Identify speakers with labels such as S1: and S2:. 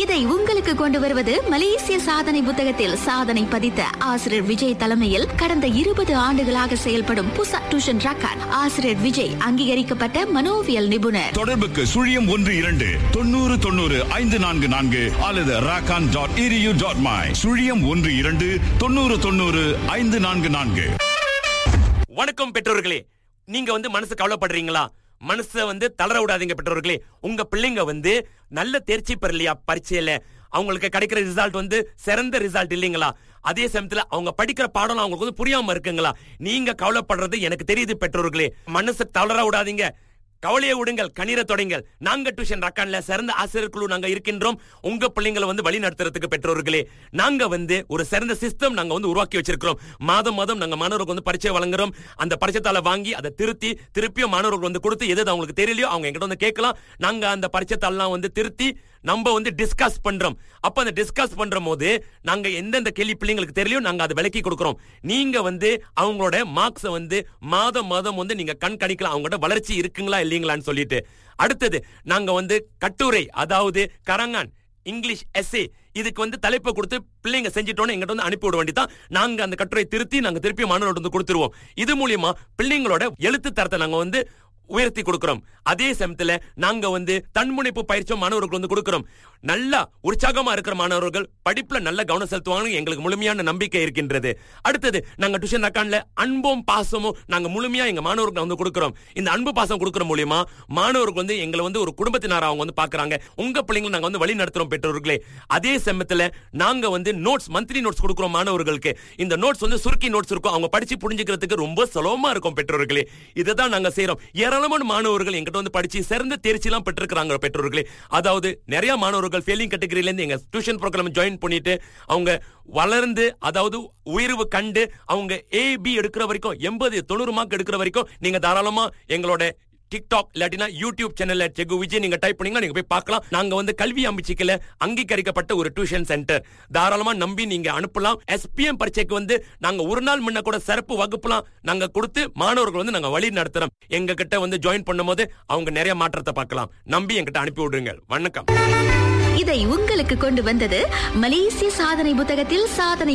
S1: இதை உங்களுக்கு கொண்டு வருவது மலேசிய சாதனை புத்தகத்தில் சாதனை பதித்த ஆசிரியர் விஜய் தலைமையில் கடந்த இருபது ஆண்டுகளாக செயல்படும் புசா டியூஷன் ரக்கான் ஆசிரியர் விஜய் அங்கீகரிக்கப்பட்ட மனோவியல் நிபுணர்
S2: தொடர்புக்கு சுழியம் ஒன்று இரண்டு தொண்ணூறு தொண்ணூறு ஐந்து நான்கு நான்கு அல்லது ராக்கான் டாட் இரியூ டாட் மை சுழியம் ஒன்று இரண்டு தொண்ணூறு தொண்ணூறு ஐந்து நான்கு நான்கு
S3: வணக்கம் பெற்றோர்களே நீங்க வந்து மனசு கவலைப்படுறீங்களா மனசை வந்து தளர விடாதீங்க பெற்றோர்களே உங்க பிள்ளைங்க வந்து நல்ல தேர்ச்சி பெறலையா பரீட்சையில அவங்களுக்கு கிடைக்கிற ரிசல்ட் வந்து சிறந்த ரிசல்ட் இல்லைங்களா அதே சமயத்துல அவங்க படிக்கிற பாடம் அவங்களுக்கு வந்து புரியாம இருக்குங்களா நீங்க கவலைப்படுறது எனக்கு தெரியுது பெற்றோர்களே மனசை தளர விடாதீங்க கவலையை விடுங்கள் கண்ணீரை தொடங்கள் நாங்க டியூஷன் ரக்கான்ல சிறந்த ஆசிரியர் குழு நாங்க இருக்கின்றோம் உங்க பிள்ளைங்களை வந்து வழி நடத்துறதுக்கு பெற்றோர்களே நாங்க வந்து ஒரு சிறந்த சிஸ்டம் நாங்க வந்து உருவாக்கி வச்சிருக்கிறோம் மாதம் மாதம் நாங்க மாணவர்களுக்கு வந்து பரீட்சை வழங்குறோம் அந்த பரீட்சைத்தாள வாங்கி அதை திருத்தி திருப்பியும் மாணவர்களுக்கு வந்து கொடுத்து எது எது அவங்களுக்கு தெரியலையோ அவங்க எங்கிட்ட வந்து கேட்கலாம் நாங்க அந்த பரீட்சைத்தாள்லாம் வந்து திருத்தி நம்ம வந்து டிஸ்கஸ் பண்றோம் அப்ப அந்த டிஸ்கஸ் பண்ற போது நாங்க எந்தெந்த கேள்வி பிள்ளைங்களுக்கு தெரியலையோ நாங்க அதை விளக்கி கொடுக்கிறோம் நீங்க வந்து அவங்களோட மார்க்ஸை வந்து மாதம் மாதம் வந்து நீங்க கண் கணிக்கலாம் அவங்களோட வளர்ச்சி இருக்குங்களா இல்லீங்களான்னு சொல்லிட்டு அடுத்தது நாங்க வந்து கட்டுரை அதாவது கரங்கான் இங்கிலீஷ் எஸ்ஏ இதுக்கு வந்து தலைப்பை கொடுத்து பிள்ளைங்க செஞ்சிட்டோன்னு எங்கிட்ட வந்து அனுப்பி விட வேண்டியதான் நாங்க அந்த கட்டுரை திருத்தி நாங்க திருப்பி மாணவர்கள்ட்ட வந்து கொடுத்துருவோம் இது மூலியமா பிள்ளைங்களோட எழுத்து தரத்தை நாங்க வந்து உயர்த்தி கொடுக்கிறோம் அதே சமயத்துல நாங்க வந்து தன்முனைப்பு பயிற்சி மாணவர்களுக்கு வந்து கொடுக்கிறோம் நல்லா உற்சாகமா இருக்கிற மாணவர்கள் படிப்புல நல்ல கவனம் செலுத்துவாங்கன்னு எங்களுக்கு முழுமையான நம்பிக்கை இருக்கின்றது அடுத்தது நாங்க டியூஷன் அக்கான்ல அன்பும் பாசமும் நாங்க முழுமையா எங்க மாணவர்களுக்கு வந்து கொடுக்கிறோம் இந்த அன்பு பாசம் கொடுக்கிற மூலியமா மாணவர்கள் வந்து எங்களை வந்து ஒரு குடும்பத்தினரா அவங்க வந்து பாக்குறாங்க உங்க பிள்ளைங்களை நாங்க வந்து வழி நடத்துறோம் பெற்றோர்களே அதே சமயத்துல நாங்க வந்து நோட்ஸ் மந்த்லி நோட்ஸ் கொடுக்கிறோம் மாணவர்களுக்கு இந்த நோட்ஸ் வந்து சுருக்கி நோட்ஸ் இருக்கும் அவங்க படிச்சு புரிஞ்சுக்கிறதுக்கு ரொம்ப சுலபமா இருக்கும் பெற்றோர்களே இதுதான் நாங்க செய்யறோம் ஏராளமான மாணவர்கள் எங்கிட்ட வந்து படிச்சு சிறந்த தேர்ச்சி எல்லாம் பெற்றிருக்கிறாங்க பெற்றோர்களே அதாவது நிறைய மாணவர்கள் ஃபெயிலிங் கேட்டகரியில இருந்து எங்க டியூஷன் ப்ரோக்ராம் ஜாயின் பண்ணிட்டு அவங்க வளர்ந்து அதாவது உயர்வு கண்டு அவங்க ஏ பி எடுக்கிற வரைக்கும் எண்பது தொண்ணூறு மார்க் எடுக்கிற வரைக்கும் நீங்க தாராளமா எங்களோட டிக்டாக் இல்லாட்டினா யூடியூப் சேனல்ல செகு விஜய் நீங்க டைப் பண்ணீங்கன்னா நீங்க போய் பார்க்கலாம் நாங்க வந்து கல்வி அமைச்சுக்கல அங்கீகரிக்கப்பட்ட ஒரு டியூஷன் சென்டர் தாராளமா நம்பி நீங்க அனுப்பலாம் எஸ்பிஎம் பரீட்சைக்கு வந்து நாங்க ஒரு நாள் முன்ன கூட சிறப்பு வகுப்புலாம் நாங்க கொடுத்து மாணவர்கள் வந்து நாங்க வழி நடத்துறோம் எங்க கிட்ட வந்து ஜாயின் பண்ணும்போது அவங்க நிறைய மாற்றத்தை பார்க்கலாம் நம்பி எங்கிட்ட அனுப்பி விடுங்க வணக்கம்
S1: இதை உங்களுக்கு கொண்டு வந்தது மலேசிய சாதனை புத்தகத்தில் சாதனை